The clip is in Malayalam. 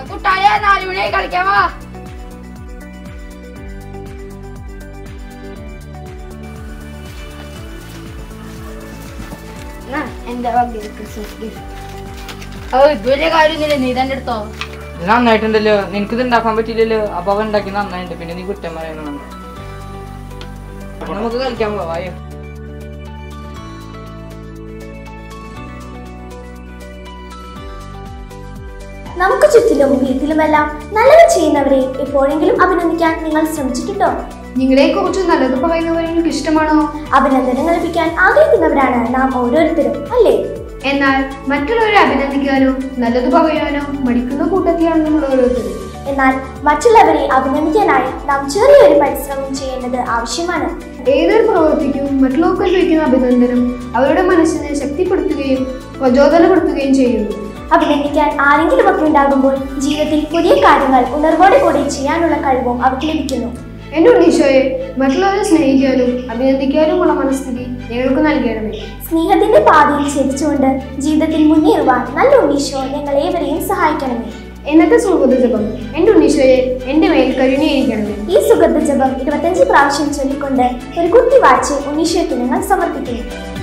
കുട്ടായ നാലു മണിയായി കളിക്കാൻ വാ എന്നാ, എന്റെ വക ക്രിസ്മസ് ഗിഫ്റ്റ് അത് ഇത് വലിയ കാര്യമൊന്നുമില്ല നീ തന്നെ എടുത്തോ ഇത് നന്നായിട്ടുണ്ടല്ലോ നിനക്കിത് ഉണ്ടാക്കാൻ പറ്റില്ലല്ലോ അപ്പൊ അവൻ ഉണ്ടാക്കി നന്നായിട്ടുണ്ട് പിന്നെ നീ കുറ്റം പറയണം നമുക്ക് കളിക്കാൻ പോവായോ നമുക്ക് ചുറ്റിലും വീട്ടിലുമെല്ലാം നല്ലത് ചെയ്യുന്നവരെ എപ്പോഴെങ്കിലും അഭിനന്ദിക്കാൻ നിങ്ങൾ ശ്രമിച്ചിട്ടുണ്ടോ നിങ്ങളെ കുറിച്ച് നല്ലത് പറയുന്നവർ എനിക്ക് ഇഷ്ടമാണോ അഭിനന്ദനങ്ങൾ ലഭിക്കാൻ ആഗ്രഹിക്കുന്നവരാണ് നാം ഓരോരുത്തരും അല്ലേ എന്നാൽ മറ്റുള്ളവരെ അഭിനന്ദിക്കാനോ നല്ലത് പറയാനോ മടിക്കുന്ന കൂട്ടത്തിലാണ് നമ്മൾ ഓരോരുത്തരും എന്നാൽ മറ്റുള്ളവരെ അഭിനന്ദിക്കാനായി നാം ചെറിയൊരു പരിശ്രമം ചെയ്യേണ്ടത് ആവശ്യമാണ് ഏതൊരു പ്രവൃത്തിക്കും മറ്റുള്ളവർക്ക് ലഭിക്കുന്ന അഭിനന്ദനം അവരുടെ മനസ്സിനെ ശക്തിപ്പെടുത്തുകയും പ്രചോദനപ്പെടുത്തുകയും ചെയ്യുന്നു അഭിനന്ദിക്കാൻ ആരെങ്കിലും ഒക്കെ ഉണ്ടാകുമ്പോൾ ജീവിതത്തിൽ പുതിയ കാര്യങ്ങൾ ഉണർവോടെ കൂടി ചെയ്യാനുള്ള കഴിവും അവർക്ക് ലഭിക്കുന്നു എന്റെ ഉണ്ണീശോയെ മറ്റുള്ളവരെ സ്നേഹിക്കാനും അഭിനന്ദിക്കാനുമുള്ള മനസ്ഥിതി ഞങ്ങൾക്ക് നൽകണമേ സ്നേഹത്തിന്റെ പാതയിൽ ചരിച്ചുകൊണ്ട് ജീവിതത്തിൽ മുന്നേറുവാൻ നല്ല ഉണ്ണീശോ ഞങ്ങൾ ഏവരെയും സഹായിക്കണമേ എന്നത്തെ സുഹൃത്ത് ജപം എന്റെ ഉണ്ണീശോയെ എന്റെ മേൽ കരുണയായിരിക്കണമേ ഈ സുഗന്ധ ജപം ഇരുപത്തഞ്ച് പ്രാവശ്യം ചൊല്ലിക്കൊണ്ട് ഒരു കുത്തി വാച്ച് ഉണ്ണീശോയ്ക്ക് ഞങ്ങൾ സമർപ്പിക്കുന്നു